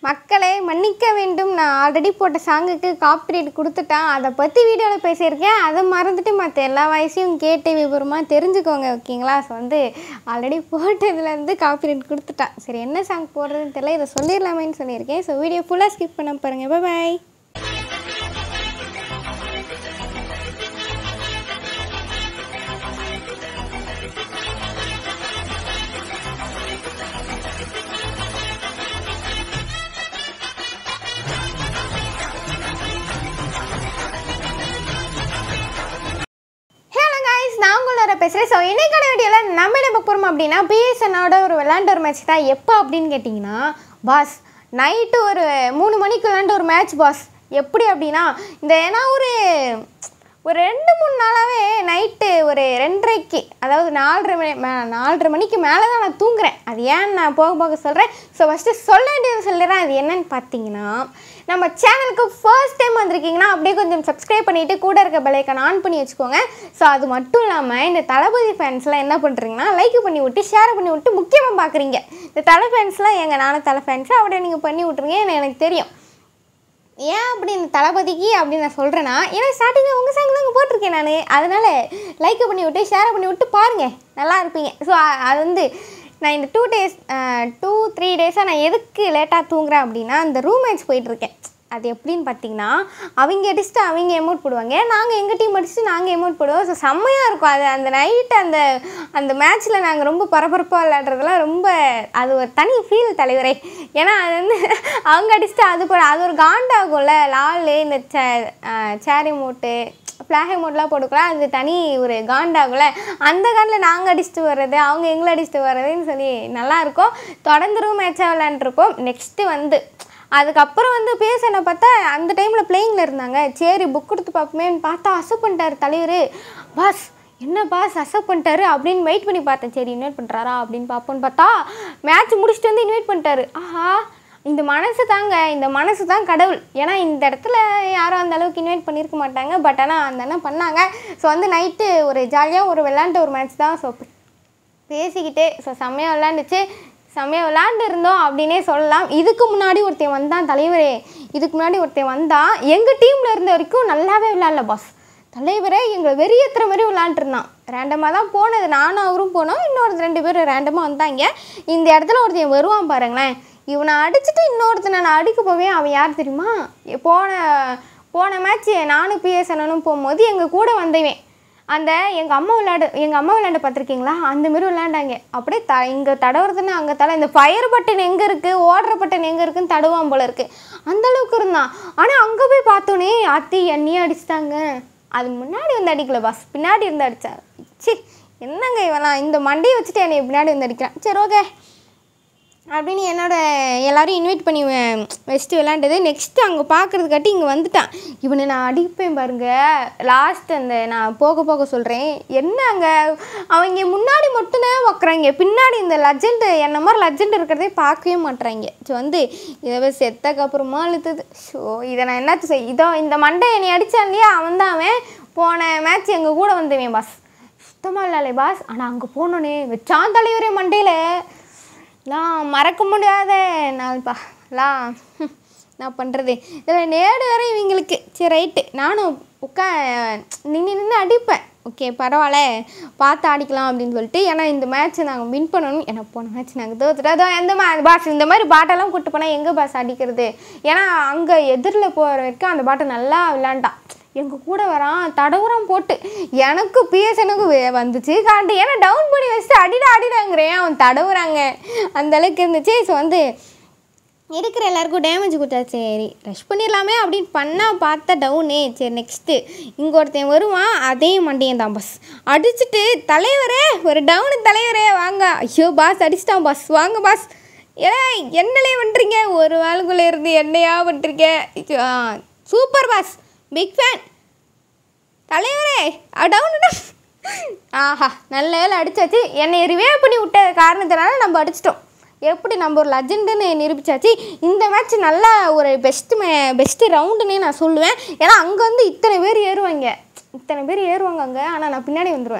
மக்களே மன்னிக்க வேண்டும் நான் ஆல்ரெடி போட்ட சாங்குக்கு காப்பிரைட் கொடுத்துட்டேன் அதை பற்றி வீடியோவில் பேசியிருக்கேன் அதை மறந்துட்டு மற்ற எல்லா வயசையும் கேட்டு விவரமாக தெரிஞ்சுக்கோங்க ஓகேங்களா ஸோ வந்து ஆல்ரெடி போட்டதுலேருந்து காப்பிரைட் கொடுத்துட்டான் சரி என்ன சாங் போடுறதுன்னு தெரியல இதை சொல்லிடலாமேன்னு சொல்லியிருக்கேன் ஸோ வீடியோ ஃபுல்லாக ஸ்கிப் பண்ண பாருங்கள் பாய் ஹலோ காய்ஸ் நான் உங்களோட பேசுகிறேன் ஸோ இன்னைக்கான வீடியோவில் நம்ம என்ன பார்க்க போகிறோம் அப்படின்னா பிஎஸ்என்னோட ஒரு விளாண்ட ஒரு மேட்ச் தான் எப்போ அப்படின்னு கேட்டிங்கன்னா பாஸ் நைட்டு ஒரு மூணு மணிக்கு விளாண்ட ஒரு மேட்ச் பாஸ் எப்படி அப்படின்னா இந்த ஏன்னா ஒரு ஒரு ரெண்டு மூணு நாளாகவே நைட்டு ஒரு ரெண்டரைக்கு அதாவது நாலரை மணி மே நாலரை மணிக்கு மேலே தான் நான் தூங்குறேன் அது ஏன் நான் போக போக சொல்கிறேன் ஸோ ஃபஸ்ட்டு சொல்ல வேண்டியது சொல்லிடுறேன் அது என்னன்னு பார்த்தீங்கன்னா நம்ம சேனலுக்கு ஃபர்ஸ்ட் டைம் வந்திருக்கீங்கன்னா அப்படியே கொஞ்சம் சப்ஸ்கிரைப் பண்ணிவிட்டு கூட இருக்க பெல்லைக்கான ஆன் பண்ணி வச்சுக்கோங்க ஸோ அது மட்டும் இல்லாமல் இந்த தளபதி ஃபேன்ஸ்லாம் என்ன பண்ணுறீங்கன்னா லைக் பண்ணி விட்டு ஷேர் பண்ணி விட்டு முக்கியமாக பார்க்குறீங்க இந்த தலை ஃபேன்ஸ்லாம் எங்கள் நானும் தலை ஃபேன்ஸு அப்படியே நீங்கள் பண்ணி விட்ருங்க ஏன்னா எனக்கு தெரியும் ஏன் அப்படி இந்த தளபதிக்கு அப்படின்னு நான் சொல்கிறேன்னா ஏன்னா ஸ்டார்டிங்கில் உங்கள் சாங் தாங்க போட்டிருக்கேன் நான் அதனால் லைக் பண்ணி விட்டு ஷேர் பண்ணி விட்டு பாருங்கள் நல்லா இருப்பீங்க ஸோ அது வந்து நான் இந்த டூ டேஸ் டூ த்ரீ டேஸாக நான் எதுக்கு லேட்டாக தூங்குறேன் அப்படின்னா இந்த ரூம் மேட்ச் போயிட்டுருக்கேன் அது எப்படின்னு பார்த்தீங்கன்னா அவங்க அடிச்சுட்டு அவங்க எமௌண்ட் போடுவாங்க நாங்கள் எங்கள் டீம் அடிச்சுட்டு நாங்கள் எமௌண்ட் போடுவோம் ஸோ செம்மையாக இருக்கும் அது அந்த நைட்டு அந்த அந்த மேட்ச்சில் நாங்கள் ரொம்ப பரபரப்பாக விளையாடுறதுலாம் ரொம்ப அது ஒரு தனி ஃபீல் தலைவரே ஏன்னா அது வந்து அவங்க அடிச்சுட்டு அது போட அது ஒரு காண்டாகும்ல லால் இந்த சே சேரி மூட்டு ஃப்ளாக் மோட்லாம் போட்டுக்கலாம் அது தனி ஒரு காண்டாகும்ல அந்த காண்டில் நாங்கள் அடிச்சுட்டு வர்றது அவங்க எங்களை அடிச்சுட்டு வர்றதுன்னு சொல்லி நல்லாயிருக்கும் தொடர்ந்து ரூம் மேட்சாக விளையாண்டுருப்போம் நெக்ஸ்ட்டு வந்து அதுக்கப்புறம் வந்து பேச என்ன பார்த்தா அந்த டைமில் பிளேயிங்கில் இருந்தாங்க சரி புக் கொடுத்து பார்ப்போமேன்னு பார்த்தா அசப் பண்ணிட்டார் தலைவர் பாஸ் என்ன பாஸ் அசப் பண்ணிட்டாரு அப்படின்னு வெயிட் பண்ணி பார்த்தேன் சரி இன்வைட் பண்ணுறாரா அப்படின்னு பார்ப்போன்னு பார்த்தா மேட்ச் முடிச்சுட்டு வந்து இன்வைட் பண்ணிட்டாரு ஆஹா இந்த மனசு தாங்க இந்த மனசு தான் கடவுள் ஏன்னா இந்த இடத்துல யாரும் அந்த அளவுக்கு இன்வைட் பண்ணியிருக்க மாட்டாங்க பட் ஆனால் அந்த அண்ணன் பண்ணாங்க ஸோ வந்து நைட்டு ஒரு ஜாலியாக ஒரு விளாண்ட ஒரு மேட்ச் தான் ஸோ பேசிக்கிட்டு ஸோ செம்மையாக விளாண்டுச்சு செம்மையாக விளாண்டு இருந்தோம் அப்படின்னே சொல்லலாம் இதுக்கு முன்னாடி ஒருத்தன் வந்தான் தலைவரே இதுக்கு முன்னாடி ஒருத்தன் வந்தான் எங்கள் டீமில் இருந்த வரைக்கும் நல்லாவே விளாட்ல பாஸ் தலைவரே எங்களை வெறியேற்றுற மாதிரி விளாண்டுருந்தான் ரேண்டமாக தான் போனது நானும் அவரும் போனோம் இன்னொரு ரெண்டு பேரும் ரேண்டமாக வந்தாங்க இந்த இடத்துல ஒருத்தன் வருவான் பாருங்களேன் இவனை அடிச்சுட்டு இன்னொருத்தனை நான் அடிக்க போவேன் அவன் யார் தெரியுமா போன போன மேட்ச் நானும் பிஎஸ்என்னும் போகும்போது எங்கள் கூட வந்தவன் அந்த எங்கள் அம்மா விளையாடு எங்கள் அம்மா விளையாண்டு பார்த்துருக்கீங்களா அந்த மாதிரி விளையாண்டாங்க அப்படியே த இங்கே தடவுறதுன்னு அங்கே தலை இந்த ஃபயர் பட்டன் எங்கே இருக்குது ஓடுற பட்டன் எங்கே இருக்குன்னு தடுவான் போல இருக்குது அந்த அளவுக்கு இருந்தான் ஆனால் அங்கே போய் பார்த்தோன்னே அத்தி என்னையும் அடிச்சிட்டாங்க அது முன்னாடி வந்து அடிக்கல பாஸ் பின்னாடி இருந்து அடித்தா சி என்னங்க இவெல்லாம் இந்த மண்டையை வச்சுட்டு என்னை பின்னாடி வந்து அடிக்கிறான் சரி ஓகே அப்படின்னு என்னோட எல்லாரும் இன்வைட் பண்ணி வ- வச்சுட்டு விளாண்டது நெக்ஸ்ட்டு அங்கே பார்க்குறதுக்காட்டி இங்கே வந்துட்டான் இவனை நான் அடிப்பேன் பாருங்க லாஸ்ட் அந்த நான் போக போக சொல்கிறேன் என்ன அங்கே அவங்க முன்னாடி மட்டும்தான் வைக்கிறாங்க பின்னாடி இந்த லெஜெண்டு என்ன மாதிரி லெஜெண்ட் இருக்கிறதே பார்க்கவே மாட்றாங்க ஸோ வந்து இதை செத்தக்கு அப்புறமா அழுத்துது ஸோ இதை நான் என்னத்து செய் இதோ இந்த மண்டை என்னை அடித்தான் இல்லையா அவன் தான் அவன் போன மேட்ச் எங்கள் கூட வந்தவன் பாஸ் சுத்தமாக இல்லைலே பாஸ் ஆனால் அங்கே போனோன்னே வச்சான் தலைவரே மண்டையில் நான் மறக்க முடியாத நாள்ப்பா லாம் ஹம், நான் பண்ணுறது இதில் நேடு வரை இவங்களுக்கு சரி ரைட்டு நானும் உட்கா நின்று நின்று அடிப்பேன் ஓகே பரவாயில்ல பார்த்து அடிக்கலாம் அப்படின்னு சொல்லிட்டு ஏன்னா இந்த மேட்ச்சை நாங்கள் வின் பண்ணணும் ஏன்னா போன மேட்ச் நாங்கள் தோத்துட்டோம் அதோ எந்த மா பாஸ் இந்த மாதிரி பாட்டெல்லாம் கூட்டு போனால் எங்கே பாஸ் அடிக்கிறது ஏன்னா அங்கே எதிரில் போகிற வரைக்கும் அந்த பாட்டை நல்லா விளாண்டான் எங்கள் கூட வரான் தடவுறான் போட்டு எனக்கு பிஎஸ்எனுக்கு வந்துச்சு காட்டு ஏன்னா டவுன் பண்ணி வச்சுட்டு அடிடா அடிடாங்கிறேன் அவன் தடவுறாங்க அந்த அளவுக்கு இருந்துச்சு ஸோ வந்து இருக்கிற எல்லாருக்கும் டேமேஜ் கொடுத்தா சரி ரஷ் பண்ணிடலாமே அப்படின்னு பண்ணால் பார்த்தா டவுனே சரி நெக்ஸ்ட்டு இங்கே ஒருத்தன் வருவான் அதே மண்டையன் தான் பஸ் அடிச்சுட்டு தலைவரே ஒரு டவுனு தலைவரே வாங்க ஐயோ பாஸ் அடிச்சிட்டான் பாஸ் வாங்க பாஸ் ஏ என்னலே பண்ணுறீங்க ஒரு வாளுக்குள்ளே இருந்து என்னையா பண்ணுறீங்க சூப்பர் பாஸ் பிக் ஃபேன் தலைவரே டவுன் ஆஹா நல்ல வேலை அடிச்சாச்சு என்னை ரிவே பண்ணி விட்ட காரணத்தினால நம்ம அடிச்சிட்டோம் எப்படி நம்ம ஒரு லெஜெண்டுன்னு நிரூபிச்சாச்சு இந்த மேட்ச் நல்ல ஒரு பெஸ்ட்டு மே பெஸ்ட்டு ரவுண்டுன்னே நான் சொல்லுவேன் ஏன்னா அங்கே வந்து இத்தனை பேர் ஏறுவாங்க இத்தனை பேர் ஏறுவாங்க அங்கே ஆனால் நான் பின்னாடி வந்துடுவேன்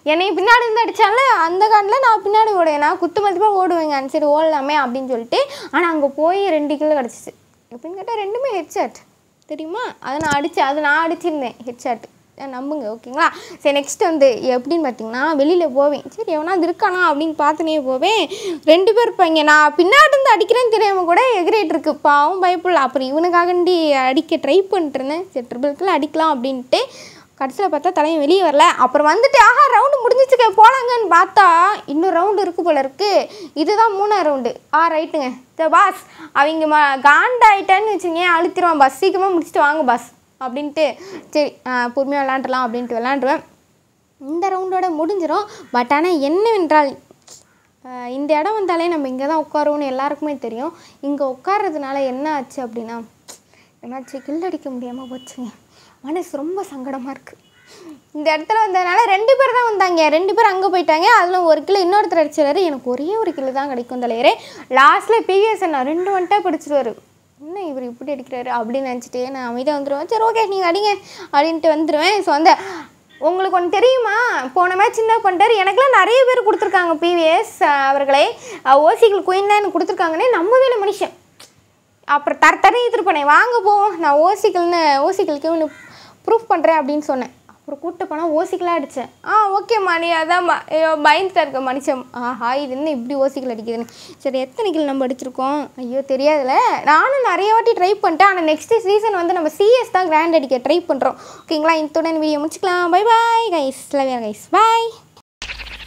என்னை பின்னாடி இருந்து அடித்தால அந்த காண்டில் நான் பின்னாடி ஓடுவேன் நான் குத்து மதிப்பாக ஓடுவேங்க அந்த சரி ஓடலாமே அப்படின்னு சொல்லிட்டு ஆனால் அங்கே போய் ரெண்டு கிலோ கிடச்சிச்சு எப்படின்னு கேட்டால் ரெண்டுமே ஹெட்ஷாட் தெரியுமா அதை நான் அடித்தேன் அது நான் அடிச்சிருந்தேன் ஹெட்ஷாட் நம்புங்க ஓகேங்களா சரி நெக்ஸ்ட் வந்து எப்படின்னு பார்த்தீங்கன்னா வெளியில் போவேன் சரி எவனாவது இருக்கானா அப்படின்னு பார்த்துனே போவேன் ரெண்டு பேர் இருப்பாங்க நான் பின்னாடி இருந்து அடிக்கிறேன்னு தெரியாமல் கூட எகிரிட்டு இருக்கு பாவம் பயப்புள்ள அப்புறம் இவனுக்காகண்டி அடிக்க ட்ரை பண்ணிட்டு இருந்தேன் சரி ட்ரிபிள்கில் அடிக்கலாம் அப்படின்ட்டு கடைசியில் பார்த்தா தலையும் வெளியே வரல அப்புறம் வந்துட்டு ஆஹா ரவுண்டு முடிஞ்சிச்சுக்க போலாங்கன்னு பார்த்தா இன்னும் ரவுண்டு இருக்கு போல இருக்கு இதுதான் மூணாவது ரவுண்டு ஆ ரைட்டுங்க சரி பாஸ் அவங்க ம காண்டாயிட்டான்னு வச்சுங்க அழுத்திடுவான் பாஸ் சீக்கிரமாக முடிச்சுட்டு வாங்க பாஸ் அப்படின்ட்டு சரி பொறுமையாக விளாண்டுலாம் அப்படின்ட்டு விளாண்டுருவேன் இந்த ரவுண்டோட முடிஞ்சிடும் பட் ஆனால் என்னவென்றால் ஆஹ் இந்த இடம் வந்தாலே நம்ம இங்கே தான் உட்காருவோம்னு எல்லாருக்குமே தெரியும் இங்கே உட்கார்றதுனால என்ன ஆச்சு அப்படின்னா என்னாச்சு கில் அடிக்க முடியாமல் போச்சுங்க மனசு ரொம்ப சங்கடமாக இருக்குது இந்த இடத்துல வந்ததுனால ரெண்டு பேர் தான் வந்தாங்க ரெண்டு பேர் அங்கே போயிட்டாங்க அதில் ஒரு கிலோ இன்னொருத்தர் அடிச்சிடாரு எனக்கு ஒரே ஒரு கிலோ தான் கிடைக்கும் தலைவரே லாஸ்ட்டில் பிவிஎஸ் அண்ணா ரெண்டு வந்துட்டா பிடிச்சிருவாரு என்ன இவர் இப்படி அடிக்கிறாரு அப்படின்னு நினச்சிட்டு நான் அமைதியாக வந்துடுவேன் சரி ஓகே நீங்கள் அடிங்க அப்படின்ட்டு வந்துடுவேன் ஸோ அந்த உங்களுக்கு ஒன்று தெரியுமா போன மேட்ச் என்ன பண்ணிட்டாரு எனக்குலாம் நிறைய பேர் கொடுத்துருக்காங்க பிவிஎஸ் அவர்களே ஓசிகள் குயின்லாம் எனக்கு கொடுத்துருக்காங்கன்னே நம்பவே இல்லை மனுஷன் அப்புறம் தர தர எதிர்ப்பனே வாங்க போவோம் நான் ஓசிக்கல்னு ஓசிக்கலுக்கு ஒன்று ப்ரூஃப் பண்ணுறேன் அப்படின்னு சொன்னேன் அப்புறம் கூப்பிட்டு போனால் ஓசிக்கலாக அடித்தேன் ஆ ஓகேம்மா நீ அதான் ப- ஐயோ பயந்துட்டா இருக்க மனுஷன் ஆஹா இது என்ன இப்படி ஓசிக்கல் அடிக்குதுன்னு சரி எத்தனை கிலோ நம்ம அடிச்சிருக்கோம் ஐயோ தெரியாதுல்ல நானும் நிறைய வாட்டி ட்ரை பண்ணிட்டேன் ஆனால் நெக்ஸ்ட் சீசன் வந்து நம்ம சிஎஸ் தான் கிராண்ட் அடிக்க ட்ரை பண்ணுறோம் ஓகேங்களா இத்துடன் வீடியோ முடிச்சுக்கலாம் bye bye guys love guys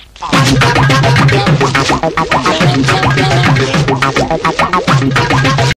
பாய்